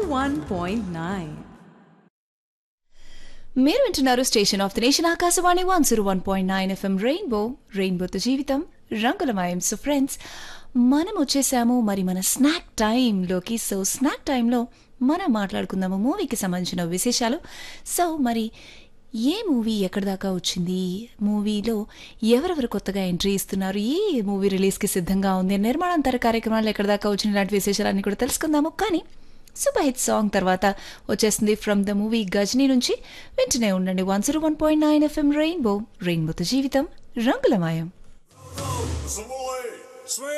101.9. మీరు వింటున్నారు station of the nation Akashvani one zero one point nine FM rainbow రెయిన్బోతో జీవితం రంగులమయం సో ఫ్రెండ్స్ మనం వచ్చేసాము మరి మన స్నాక్ టైంలోకి సో స్నాక్ టైంలో మనం మాట్లాడుకుందాము మూవీకి సంబంధించిన విశేషాలు సో మరి ఏ మూవీ ఎక్కడి దాకా వచ్చింది మూవీలో ఎవరెవరు కొత్తగా ఎంట్రీ ఇస్తున్నారు ఏ మూవీ రిలీజ్కి సిద్ధంగా ఉంది నిర్మాణాంతర కార్యక్రమాలు ఎక్కడి దాకా వచ్చిన ఇలాంటి విశేషాలన్నీ కూడా తెలుసుకుందాము కానీ సూపర్ హిట్ సాంగ్ తర్వాత వచ్చేస్తుంది ఫ్రమ్ ద మూవీ గజనీ నుంచి వెంటనే ఉండండి one zero one point nine FM rainbow రెయిన్బోతో జీవితం రంగులమయం Some boy, swing.